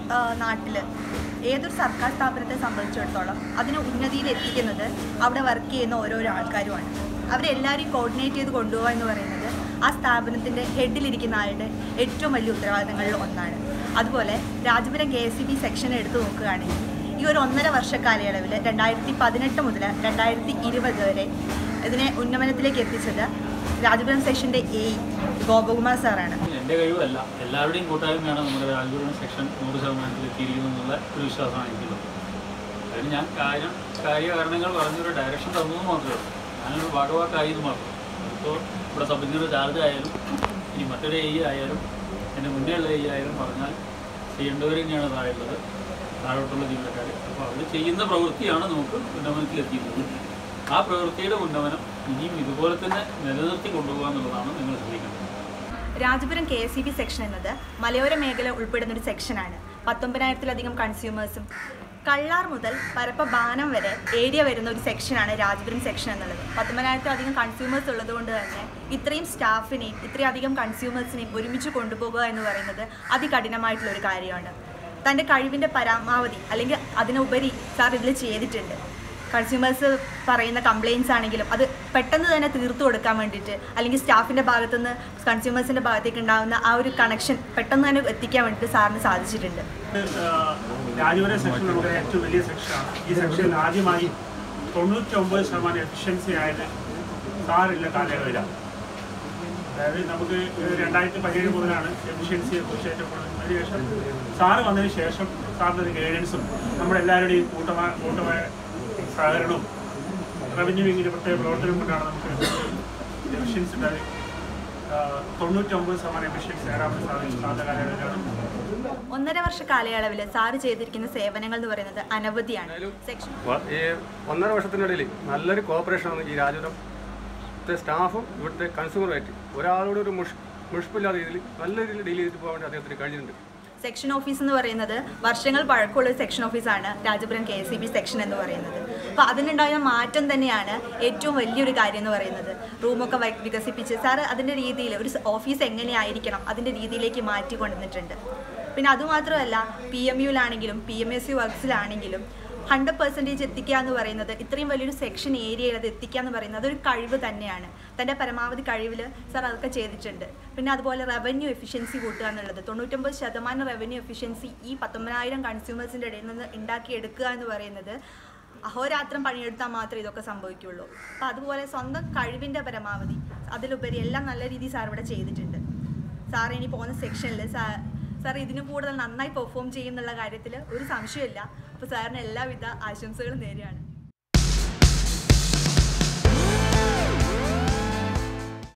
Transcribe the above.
നാട്ടിൽ ഏതൊരു സർക്കാർ സ്ഥാപനത്തെ സംബന്ധിച്ചിടത്തോളം അതിനെ ഉന്നതിയിൽ എത്തിക്കുന്നത് അവിടെ വർക്ക് ചെയ്യുന്ന ഓരോരോ ആൾക്കാരുമാണ് അവരെല്ലാവരെയും കോർഡിനേറ്റ് ചെയ്ത് കൊണ്ടുപോകുക എന്ന് പറയുന്നത് ആ സ്ഥാപനത്തിൻ്റെ ഹെഡിലിരിക്കുന്ന ആളുടെ ഏറ്റവും വലിയ ഉത്തരവാദിത്തങ്ങളിൽ ഒന്നാണ് അതുപോലെ Rajapuram K S C B section എടുത്തു നോക്കുകയാണെങ്കിൽ ഈ ഒരു ഒന്നര വർഷ കാലയളവിൽ രണ്ടായിരത്തി പതിനെട്ട് മുതൽ രണ്ടായിരത്തി ഇരുപത് വരെ ഇതിനെ ഉന്നമനത്തിലേക്ക് എത്തിച്ചത് രാജപുരം സെക്ഷൻ്റെ എ ഗോപകുമാർ സാറാണ് എൻ്റെ കഴിവല്ല എല്ലാവരുടെയും കൂട്ടായ്മയാണ് നമ്മുടെ രാജപുരം സെക്ഷൻ നൂറ് ശതമാനത്തിൽ എത്തിയിരിക്കുന്നു എന്നുള്ള ഒരു വിശ്വാസമാണ് എനിക്കുള്ളത് അതിന് ഞാൻ കാര്യം കാര്യകാരണങ്ങൾ പറഞ്ഞൊരു ഡയറക്ഷൻ തന്നത് മാത്രമേ ഉള്ളൂ ഞാനൊരു ഭാഗവാക്കായി എന്ന് മാത്രം അതിപ്പോൾ ഇവിടെ സബ് എഞ്ചിനീയർ ചാർജ് ആയാലും ഇനി മറ്റൊരു എ ആയാലും എൻ്റെ മുന്നേ ഉള്ള എ ആയാലും പറഞ്ഞാൽ ചെയ്യേണ്ടവർ തന്നെയാണ് താഴെയുള്ളത് താഴോട്ടുള്ള ജീവനക്കാർ അപ്പോൾ അവർ ചെയ്യുന്ന പ്രവൃത്തിയാണ് നമുക്ക് ഉന്നമനത്തിൽ എത്തിക്കുന്നത് ആ പ്രവൃത്തിയുടെ ഉന്നമനം ഇനിയും ഇതുപോലെ തന്നെ നിലനിർത്തി കൊണ്ടുപോകുക എന്നുള്ളതാണ് നിങ്ങൾ ശ്രദ്ധിക്കേണ്ടത് Rajapuram K S C B section എന്നത് മലയോര മേഖല ഉൾപ്പെടുന്ന ഒരു സെക്ഷനാണ് പത്തൊമ്പതിനായിരത്തിലധികം കൺസ്യൂമേഴ്സും കള്ളാർ മുതൽ പരപ്പ ബാനം വരെ ഏരിയ വരുന്ന ഒരു സെക്ഷനാണ് രാജപുരം സെക്ഷൻ എന്നുള്ളത് പത്തൊമ്പതിനായിരത്തിലധികം കൺസ്യൂമേഴ്സ് ഉള്ളതുകൊണ്ട് തന്നെ ഇത്രയും സ്റ്റാഫിനെയും ഇത്രയും അധികം കൺസ്യൂമേഴ്സിനെയും ഒരുമിച്ച് കൊണ്ടുപോകുക എന്ന് പറയുന്നത് അതികഠിനമായിട്ടുള്ള ഒരു കാര്യമാണ് തൻ്റെ കഴിവിൻ്റെ പരമാവധി അല്ലെങ്കിൽ അതിനുപരി സാർ ഇതിൽ ചെയ്തിട്ടുണ്ട് കൺസ്യൂമേഴ്സ് പറയുന്ന കംപ്ലയിൻസ് ആണെങ്കിലും അത് പെട്ടെന്ന് തന്നെ തീർത്തു കൊടുക്കാൻ വേണ്ടിയിട്ട് അല്ലെങ്കിൽ സ്റ്റാഫിൻ്റെ ഭാഗത്തുനിന്ന് കൺസ്യൂമേഴ്സിൻ്റെ ഭാഗത്തേക്ക് ഉണ്ടാകുന്ന ആ ഒരു കണക്ഷൻ പെട്ടെന്ന് തന്നെ എത്തിക്കാൻ വേണ്ടിയിട്ട് സാറിന് സാധിച്ചിട്ടുണ്ട് രാജപുരം സെക്ഷൻ നമുക്ക് ഏറ്റവും വലിയ സെക്ഷനാണ് ഈ സെക്ഷനിൽ ആദ്യമായി തൊണ്ണൂറ്റി ഒമ്പത് ശതമാനം എഫിഷ്യൻസി ആയത് സാറില്ല കാലയളവിലാണ് അതായത് നമുക്ക് രണ്ടായിരത്തി പതിനേഴ് മുതലാണ് എഫിഷ്യൻസിയെ കുറിച്ച് ഏറ്റവും കൂടുതൽ അതിനുശേഷം സാറ് വന്നതിന് ശേഷം സാറിൻ്റെ ഒരു ഗൈഡൻസും നമ്മുടെ എല്ലാവരുടെയും കൂട്ടമായ കൂട്ടമായ സഹകരണവും റവന്യൂ വിങ്ങിൻ്റെ പ്രത്യേക പ്രവർത്തനം കൊണ്ടാണ് നമുക്ക് എഫിഷ്യൻസി ഉണ്ടായി തൊണ്ണൂറ്റി ഒമ്പത് ശതമാനം എഫിഷ്യൻസി നേടാൻ സാധിച്ചു സാറിൻ്റെ കാലയളവിലാണ് ഒന്നര വർഷ കാലയളവിൽ സാറ് ചെയ്തിരിക്കുന്ന സേവനങ്ങൾ എന്ന് പറയുന്നത് അനവധിയാണ് സെക്ഷൻ വ- ഈ ഒന്നര വർഷത്തിനിടയിൽ നല്ലൊരു കോപ്പറേഷനാണ് ഈ രാജപുരത്തെ സ്റ്റാഫും ഇവിടുത്തെ കൺസ്യൂമറുമായിട്ട് ഒരാളോട് ഒരു മുഷ് മുഷ്പില്ലാത്ത രീതിയിൽ നല്ല രീതിയിൽ ഡീൽ ചെയ്തിട്ട് പോകാൻ വേണ്ടി അദ്ദേഹത്തിന് കഴിഞ്ഞിട്ടുണ്ട് സെക്ഷൻ ഓഫീസ് എന്ന് പറയുന്നത് വർഷങ്ങൾ പഴക്കമുള്ള ഒരു സെക്ഷൻ ഓഫീസാണ് Rajapuram K S C B section എന്ന് പറയുന്നത് അപ്പോൾ അതിനുണ്ടായ മാറ്റം തന്നെയാണ് ഏറ്റവും വലിയൊരു കാര്യം എന്ന് പറയുന്നത് റൂമൊക്കെ വൈ- വികസിപ്പിച്ച് സാറ് അതിൻ്റെ രീതിയിൽ ഒരു സ് ഓഫീസ് എങ്ങനെയായിരിക്കണം അതിൻ്റെ രീതിയിലേക്ക് മാറ്റി കൊണ്ടുവന്നിട്ടുണ്ട് പിന്നെ അതുമാത്രമല്ല പി എം യുലാണെങ്കിലും പി എം എസ് യു വർക്ക്സിലാണെങ്കിലും ഹൺഡ്രഡ് പെർസെൻറ്റേജ് എത്തിക്കുക എന്ന് പറയുന്നത് ഇത്രയും വലിയൊരു സെക്ഷൻ ഏരിയയിൽ അത് എത്തിക്കുക എന്ന് പറയുന്നത് അതൊരു കഴിവ് തന്നെയാണ് തൻ്റെ പരമാവധി കഴിവിൽ സാർ അതൊക്കെ ചെയ്തിട്ടുണ്ട് പിന്നെ അതുപോലെ റവന്യൂ എഫിഷ്യൻസി കൂട്ടുക എന്നുള്ളത് തൊണ്ണൂറ്റൊമ്പത് ശതമാനം റവന്യൂ എഫിഷ്യൻസി ഈ പത്തൊമ്പതിനായിരം കൺസ്യൂമേഴ്സിൻ്റെ ഇടയിൽ നിന്ന് ഉണ്ടാക്കിയെടുക്കുക എന്ന് പറയുന്നത് അഹോരാത്രം പണിയെടുത്താൽ മാത്രമേ ഇതൊക്കെ സംഭവിക്കുള്ളൂ അപ്പം അതുപോലെ സ്വന്തം കഴിവിൻ്റെ പരമാവധി അതിലുപരി എല്ലാം നല്ല രീതിയിൽ സാർ ഇവിടെ ചെയ്തിട്ടുണ്ട് സാർ ഇനി പോകുന്ന സെക്ഷനിൽ സാർ സാർ ഇതിനും കൂടുതൽ നന്നായി പെർഫോം ചെയ്യുന്നുള്ള കാര്യത്തിൽ ഒരു സംശയമില്ല അപ്പോൾ സാറിന് എല്ലാവിധ ആശംസകളും നേരെയാണ്